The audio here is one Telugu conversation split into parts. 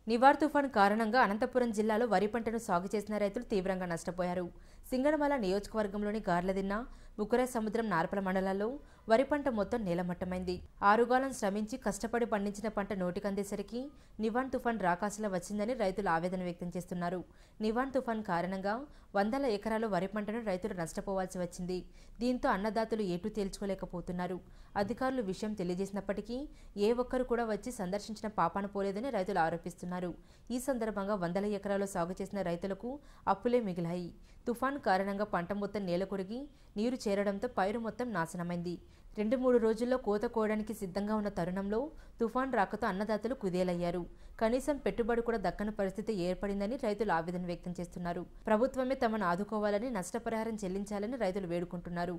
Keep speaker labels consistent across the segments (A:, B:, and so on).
A: నివార్ తుఫాన్ కారణంగా అనంతపురం జిల్లాలో వరి పంటను సాగు చేసిన రైతులు తీవ్రంగా నష్టపోయారు సింగనమల నియోజకవర్గంలోని గార్లదిన్న ముకుర సముద్రం నార్పల మండలాల్లో వరి పంట మొత్తం నేలమట్టమైంది ఆరుగాలం శ్రమించి కష్టపడి పండించిన పంట నోటికందేసరికి నివాన్ తుఫాన్ రాకాసులా వచ్చిందని రైతులు ఆవేదన వ్యక్తం చేస్తున్నారు నివాన్ తుఫాన్ కారణంగా వందల ఎకరాల వరి పంటను రైతులు నష్టపోవాల్సి వచ్చింది దీంతో అన్నదాతలు ఏటూ తేల్చుకోలేకపోతున్నారు అధికారులు విషయం తెలియజేసినప్పటికీ ఏ ఒక్కరు కూడా వచ్చి సందర్శించిన పాపాన పోలేదని రైతులు ఆరోపిస్తున్నారు ఈ సందర్భంగా వందల ఎకరాలు సాగు చేసిన రైతులకు అప్పులే మిగిలాయి తుఫాన్ కారణంగా పంట మొత్తం నేల కొరిగి నీరు చేరడంతో పైరు మొత్తం నాశనమైంది రెండు మూడు రోజుల్లో కోత కోయడానికి సిద్ధంగా ఉన్న తరుణంలో తుఫాన్ రాకతో అన్నదాతలు కుదేలయ్యారు కనీసం పెట్టుబడి కూడా దక్కని పరిస్థితి ఏర్పడిందని రైతులు ఆవేదన వ్యక్తం చేస్తున్నారు ప్రభుత్వమే తమను ఆదుకోవాలని నష్టపరిహారం చెల్లించాలని రైతులు వేడుకుంటున్నారు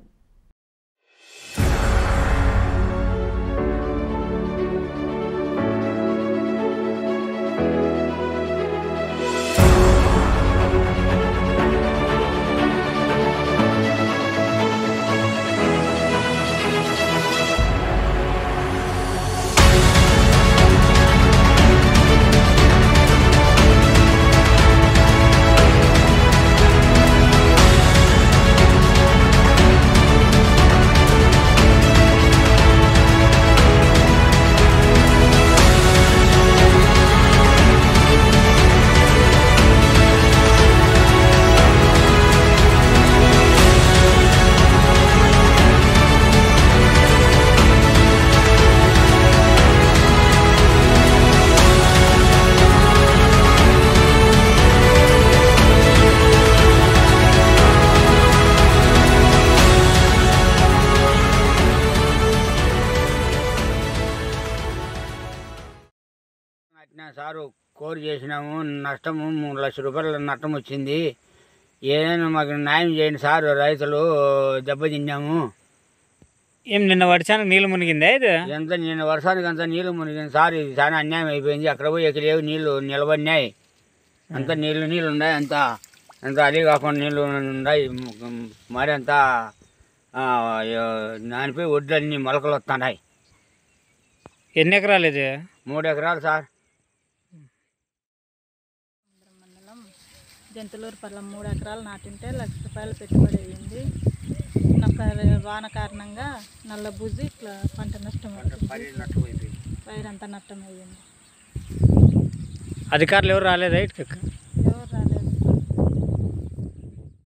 B: అట్నా సారు కోరి చేసినాము నష్టము మూడు లక్షల రూపాయల నష్టం వచ్చింది ఏదైనా మాకు న్యాయం చేయండి సార్ రైతులు దెబ్బతిన్నాము
C: ఏం నిన్న వర్షానికి నీళ్ళు మునిగిందా ఇది
B: ఎంత నేను వర్షానికి అంత నీళ్లు మునిగింది సార్ ఇది చాలా అన్యాయం అయిపోయింది అక్కడ పోయి ఎక్కడ లేవు నీళ్లు నిలబడినాయి అంత నీళ్లు నీళ్ళు ఉన్నాయి అంత అంత అది కాకుండా నీళ్లు ఉన్నాయి మరి అంతా ఆ, దానిపై వడ్లన్నీ మొలకలు వస్తున్నాయి
C: ఎన్ని ఎకరాలు ఇది
B: మూడు ఎకరాలు సార్
D: మండలం జంతులూరు పల్లం మూడు ఎకరాలు నాటింటే లక్ష రూపాయలు పెట్టుబడి అయ్యింది నొక్క వాన కారణంగా నల్ల బూజు ఇట్లా పంట నష్టం వచ్చింది
B: నష్టం అయిపోయింది
D: పైరంతా నష్టం అయ్యింది
C: అధికారులు ఎవరు రాలేదా ఇటుక